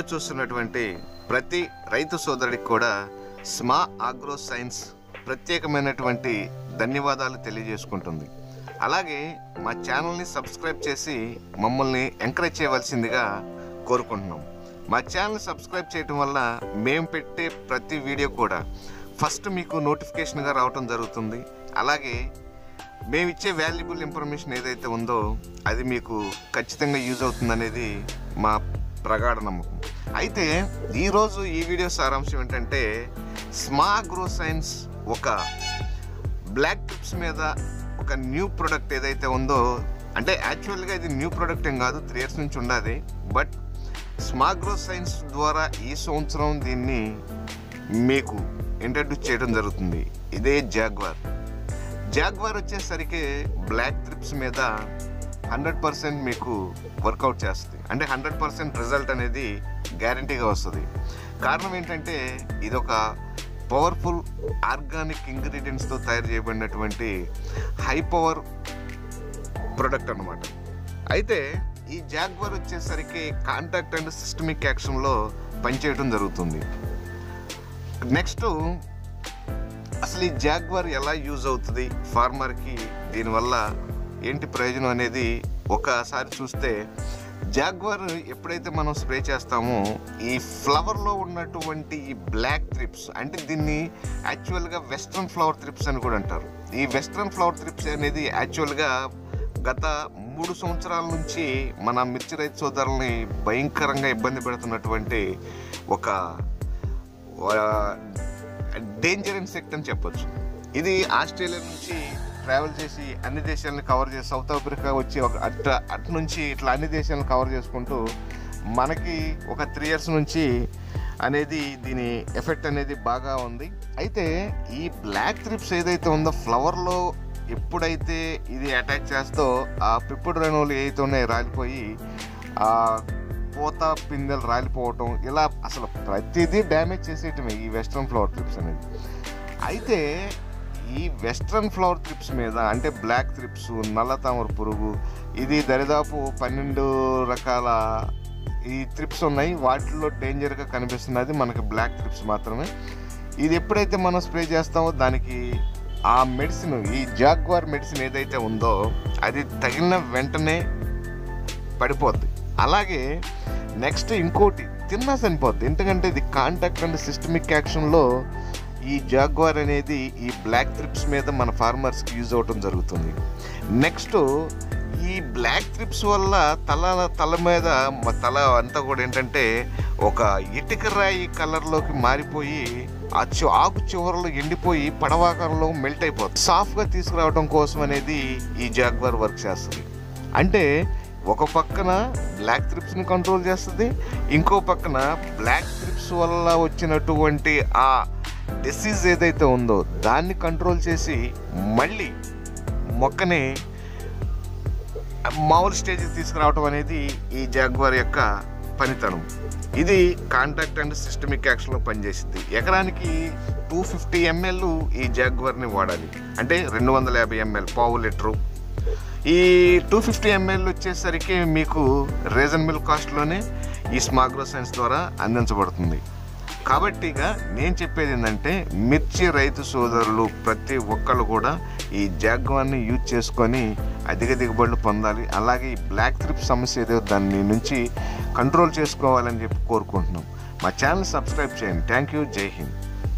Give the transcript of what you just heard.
చూస్తున్నటువంటి ప్రతి రైతు సోదరుడికి కూడా స్మా ఆగ్రో సైన్స్ ప్రత్యేకమైనటువంటి ధన్యవాదాలు తెలియజేసుకుంటుంది అలాగే మా ఛానల్ని సబ్స్క్రైబ్ చేసి మమ్మల్ని ఎంకరేజ్ చేయవలసిందిగా కోరుకుంటున్నాం మా ఛానల్ సబ్స్క్రైబ్ చేయటం వల్ల మేము పెట్టే ప్రతి వీడియో కూడా ఫస్ట్ మీకు నోటిఫికేషన్గా రావటం జరుగుతుంది అలాగే మేము ఇచ్చే వాల్యుబుల్ ఇన్ఫర్మేషన్ ఏదైతే ఉందో అది మీకు ఖచ్చితంగా యూజ్ అవుతుంది అనేది మా ప్రగాఢ నమ్మకం అయితే ఈరోజు ఈ వీడియో సారాంశం ఏంటంటే స్మా గ్రో సైన్స్ ఒక బ్లాక్ టిప్స్ మీద ఒక న్యూ ప్రొడక్ట్ ఏదైతే ఉందో అంటే యాక్చువల్గా ఇది న్యూ ప్రొడక్ట్ ఏం కాదు త్రీ ఇయర్స్ నుంచి ఉండాలి బట్ స్మాగ్రో సైన్స్ ద్వారా ఈ సంవత్సరం దీన్ని మీకు ఇంట్రడ్యూస్ చేయడం జరుగుతుంది ఇదే జాగ్వార్ జాగ్వార్ వచ్చేసరికి బ్లాక్ ట్రిప్స్ మీద హండ్రెడ్ పర్సెంట్ మీకు వర్కౌట్ చేస్తుంది అంటే హండ్రెడ్ పర్సెంట్ రిజల్ట్ అనేది గ్యారంటీగా వస్తుంది కారణం ఏంటంటే ఇది ఒక పవర్ఫుల్ ఆర్గానిక్ ఇంగ్రీడియంట్స్తో తయారు చేయబడినటువంటి హై పవర్ ప్రొడక్ట్ అన్నమాట అయితే ఈ జాగ్వార్ వచ్చేసరికి కాంటాక్ట్ అండ్ సిస్టమిక్ యాక్షన్లో పనిచేయడం జరుగుతుంది నెక్స్ట్ అసలు ఈ జాగ్వార్ ఎలా యూజ్ అవుతుంది ఫార్మర్కి దీనివల్ల ఏంటి ప్రయోజనం అనేది ఒకసారి చూస్తే జాగ్వార్ ఎప్పుడైతే మనం స్ప్రే చేస్తామో ఈ ఫ్లవర్లో ఉన్నటువంటి ఈ బ్లాక్ త్రిప్స్ అంటే దీన్ని యాక్చువల్గా వెస్ట్రన్ ఫ్లవర్ త్రిప్స్ అని కూడా అంటారు ఈ వెస్ట్రన్ ఫ్లవర్ త్రిప్స్ అనేది యాక్చువల్గా గత మూడు సంవత్సరాల నుంచి మన మిర్చి రైతు సోదరుల్ని భయంకరంగా ఇబ్బంది పెడుతున్నటువంటి ఒక డేంజర్ ఇన్సెక్ట్ అని చెప్పొచ్చు ఇది ఆస్ట్రేలియా నుంచి ట్రావెల్ చేసి అన్ని దేశాలను కవర్ చేసి సౌత్ ఆఫ్రికా వచ్చి ఒక అట్ అటు నుంచి ఇట్లా అన్ని దేశాలను కవర్ చేసుకుంటూ మనకి ఒక త్రీ ఇయర్స్ నుంచి అనేది దీని ఎఫెక్ట్ అనేది బాగా ఉంది అయితే ఈ బ్లాక్ త్రిప్స్ ఏదైతే ఉందో ఫ్లవర్లో ఎప్పుడైతే ఇది అటాక్ చేస్తో ఆ పిప్పుడు రేణువులు ఏదైతే ఉన్నాయో రాలిపోయి ఆ పూత పిందెలు రాలిపోవటం ఇలా అసలు ప్రతిదీ డ్యామేజ్ చేసేయటమే ఈ వెస్ట్రన్ ఫ్లవర్ ట్రిప్స్ అనేది అయితే ఈ వెస్ట్రన్ ఫ్లవర్ ట్రిప్స్ మీద అంటే బ్లాక్ ట్రిప్స్ నల్ల తామర పురుగు ఇది దరిదాపు పన్నెండు రకాల ఈ ట్రిప్స్ ఉన్నాయి వాటిల్లో డేంజర్గా కనిపిస్తున్నది మనకి బ్లాక్ ట్రిప్స్ మాత్రమే ఇది ఎప్పుడైతే మనం స్ప్రే చేస్తామో దానికి ఆ మెడిసిన్ ఈ జాగ్వార్ మెడిసిన్ ఏదైతే ఉందో అది తగిలిన వెంటనే పడిపోద్ది అలాగే నెక్స్ట్ ఇంకోటి తిన్నా చనిపోద్ది ఎందుకంటే ఇది కాంటాక్ట్ అండ్ సిస్టమిక్ యాక్షన్లో ఈ జాగ్వార్ అనేది ఈ బ్లాక్ త్రిప్స్ మీద మన ఫార్మర్స్కి యూజ్ అవటం జరుగుతుంది నెక్స్ట్ ఈ బ్లాక్ త్రిప్స్ వల్ల తల తల మీద మ- తల అంతా కూడా ఏంటంటే ఒక ఇటుక రాయి కలర్లోకి మారిపోయి ఆ చి- ఆకు చివరలో ఎండిపోయి పడవాకారంలో మెల్ట్ అయిపోతుంది సాఫ్ట్గా తీసుకురావడం కోసం అనేది ఈ జాగ్వార్ వర్క్ చేస్తుంది అంటే ఒక పక్కన బ్లాక్ త్రిప్స్ని కంట్రోల్ చేస్తుంది ఇంకో పక్కన బ్లాక్ త్రిప్స్ వల్ల వచ్చినటువంటి ఆ డిసీజ్ ఏదైతే ఉందో దాన్ని కంట్రోల్ చేసి మళ్ళీ మొక్కని మామూలు స్టేజ్కి తీసుకురావడం అనేది ఈ జాగ్వార్ యొక్క పనితనం ఇది కాంటాక్ట్ అండ్ సిస్టమిక్ యాక్షన్లో పనిచేసింది ఎకరానికి టూ ఫిఫ్టీ ఎంఎల్ ఈ జాగ్వార్ని వాడాలి అంటే రెండు వందల యాభై ఎంఎల్ పావు లీటరు ఈ టూ ఫిఫ్టీ ఎంఎల్ వచ్చేసరికి మీకు రీజనబుల్ కాస్ట్లోనే ఈ స్మాగ్రో సైన్స్ ద్వారా అందించబడుతుంది కాబట్టి ఇక నేను చెప్పేది ఏంటంటే మిర్చి రైతు సోదరులు ప్రతి ఒక్కళ్ళు కూడా ఈ జాగ్వాన్ని యూజ్ చేసుకొని అధిక దిగుబడులు పొందాలి అలాగే ఈ బ్లాక్ త్రిప్ సమస్య ఏదో దాని నుంచి కంట్రోల్ చేసుకోవాలని చెప్పి కోరుకుంటున్నాం మా ఛానల్ సబ్స్క్రైబ్ చేయండి థ్యాంక్ యూ జై హింద్